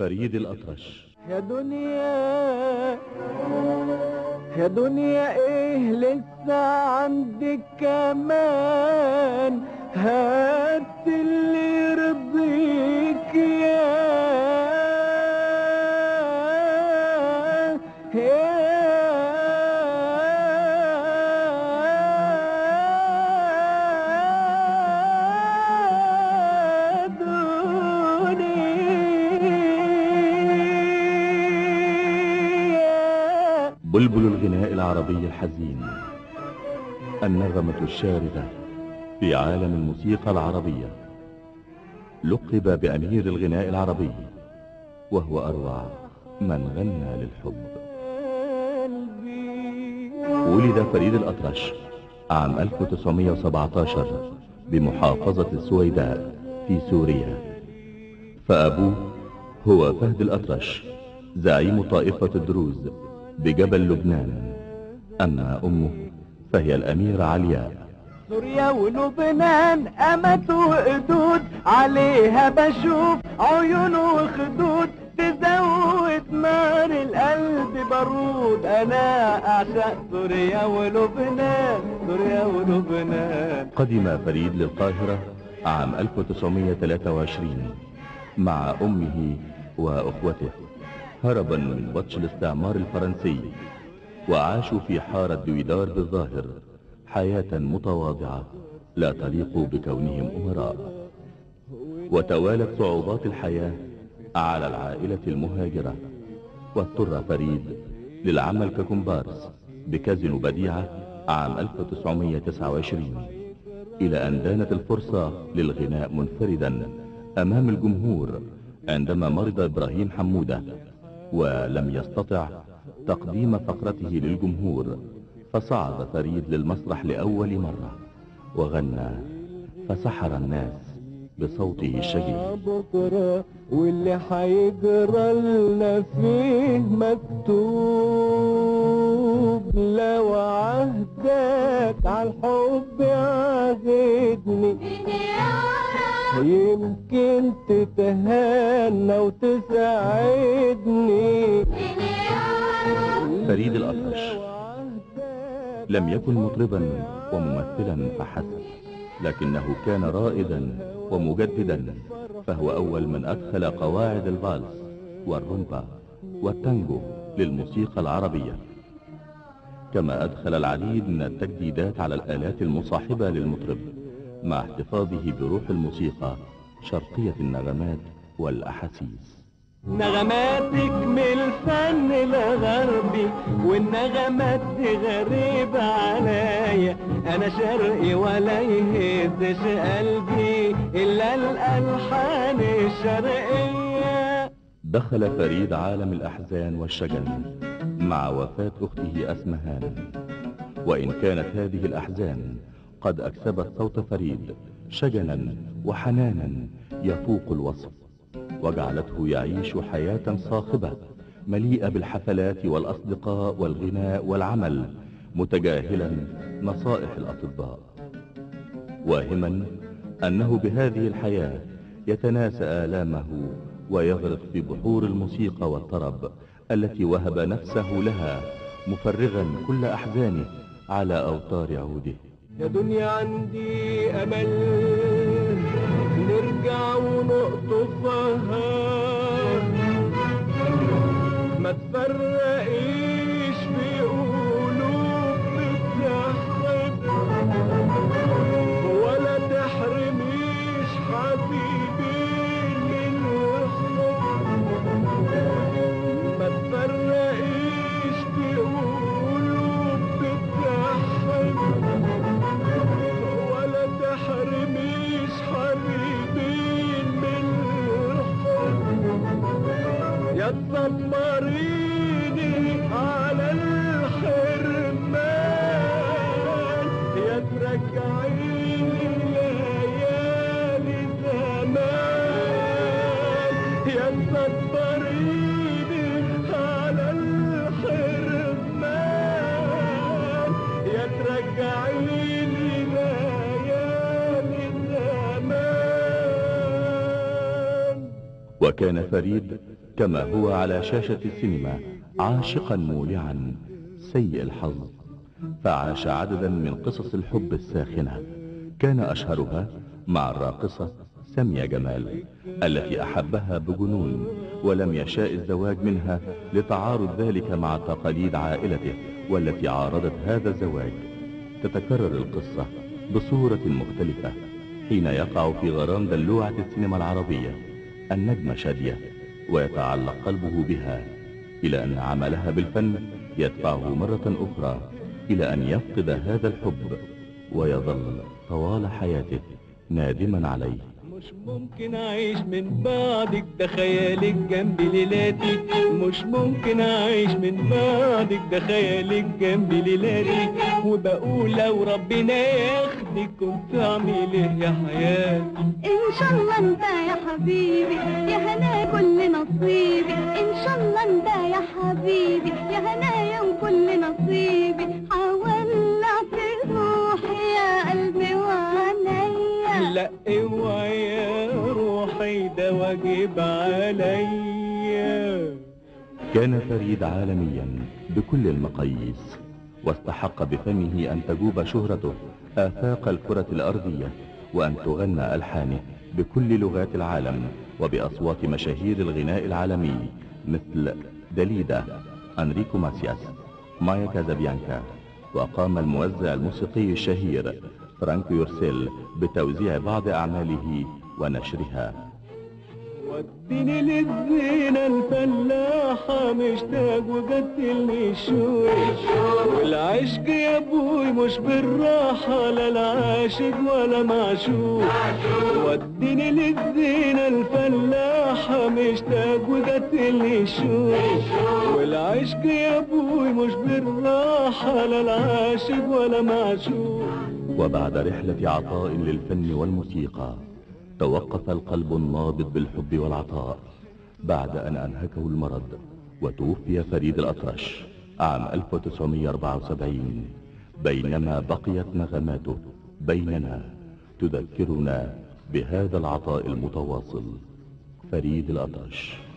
فريد الأطرش يا دنيا يا دنيا ايه لسه عندك كمان هات اللي يرضيك يا يا دنيا بلبل الغناء العربي الحزين النغمة الشاردة في عالم الموسيقى العربية لقب بأمير الغناء العربي وهو أروع من غنى للحب قلبي ولد فريد الأطرش عام 1917 بمحافظة السويداء في سوريا فأبوه هو فهد الأطرش زعيم طائفة الدروز بجبل لبنان أما أمه فهي الأميرة علياء سوريا ولبنان أمت وقدود عليها بشوف عيون وخدود تزود نار القلب بارود أنا أعشق سوريا ولبنان سوريا ولبنان قدم فريد للقاهرة عام 1923 مع أمه وأخوته هربا من بطش الاستعمار الفرنسي وعاشوا في حارة دويدار بالظاهر حياة متواضعة لا تليق بكونهم أمراء وتوالت صعوبات الحياة على العائلة المهاجرة واضطر فريد للعمل ككومبارس بكازينو بديعة عام 1929 إلى أن دانت الفرصة للغناء منفردا أمام الجمهور عندما مرض إبراهيم حمودة ولم يستطع تقديم فقرته للجمهور فصعد فريد للمسرح لأول مرة وغنى فسحر الناس بصوته الشجي بكرة واللي هيجرى لنا فيه مكتوب لو عهدك عالحب عهدني يمكن تتهنى وتساعدني فريد الأطرش لم يكن مطربا وممثلا فحسب لكنه كان رائدا ومجددا فهو أول من أدخل قواعد الفالس والرنبا والتانجو للموسيقى العربية كما أدخل العديد من التجديدات على الآلات المصاحبة للمطرب مع احتفاظه بروح الموسيقى شرقية النغمات والأحاسيس نغماتك من الفن الغربي والنغمات دي غريبة عليا أنا شرقي ولا يهزش قلبي إلا الألحان الشرقية دخل فريد عالم الأحزان والشجن مع وفاة أخته أسمهان وإن كانت هذه الأحزان قد أكسبت صوت فريد شجنا وحنانا يفوق الوصف وجعلته يعيش حياة صاخبة مليئة بالحفلات والأصدقاء والغناء والعمل متجاهلا نصائح الأطباء واهما أنه بهذه الحياة يتناسى آلامه ويغرق في بحور الموسيقى والطرب التي وهب نفسه لها مفرغا كل أحزانه على أوتار عوده يا دنيا عندي أمل نرجع ونقطفها ما تفرقيش في قلوب بتحب ولا تحرميش حبيبي من الحب ما تفرقيش في قلوب بتحب ولا تحرميش حبيبي من الحب يا تدمريني على الحرمان يا ترجعيني ليالي زمان يا تدمريني على الحرمان يا ترجعيني ليالي زمان وكان فريد كما هو على شاشة السينما عاشقا مولعا سيء الحظ فعاش عددا من قصص الحب الساخنة كان أشهرها مع الراقصة سامية جمال التي أحبها بجنون ولم يشاء الزواج منها لتعارض ذلك مع تقاليد عائلته والتي عارضت هذا الزواج تتكرر القصة بصورة مختلفة حين يقع في غرام دلوعة السينما العربية النجمة شادية ويتعلق قلبه بها إلى أن عملها بالفن يدفعه مرة أخرى إلى أن يفقد هذا الحب ويظل طوال حياته نادما عليه مش ممكن اعيش من بعدك ده خيالك جنب ليلاتي مش ممكن اعيش من بعدك ده خيالك جنب ليلاتي وبقول لو ربنا ياخدك كنت اعمل ايه يا حياتي ان شاء الله انت يا حبيبي يا هنا كل نصيبي ان شاء الله انت يا حبيبي يا هنايا وكل نصيبي حولعت روحي يا قلبي وعينيا لا اوعي يا روحي ده واجب عليا كان فريد عالميا بكل المقاييس واستحق بفمه أن تجوب شهرته آفاق الكرة الأرضية وأن تغنى ألحانه بكل لغات العالم وبأصوات مشاهير الغناء العالمي مثل داليدا أنريكو ماسياس مايا كازابيانكا وقام الموزع الموسيقي الشهير فرانكو يورسيل بتوزيع بعض أعماله ونشرها وديني للزينة الفلاحة مشتاق وقتلني الشوق والعشق يا ابوي مش بالراحة لا العاشق ولا معشوق وديني للزينة الفلاحة مشتاق وقتلني الشوق والعشق يا ابوي مش بالراحة لا العاشق ولا معشوق وبعد رحلة عطاء للفن والموسيقى توقف القلب النابض بالحب والعطاء بعد أن أنهكه المرض وتوفي فريد الأطرش عام 1974 بينما بقيت نغماته بيننا تذكرنا بهذا العطاء المتواصل فريد الأطرش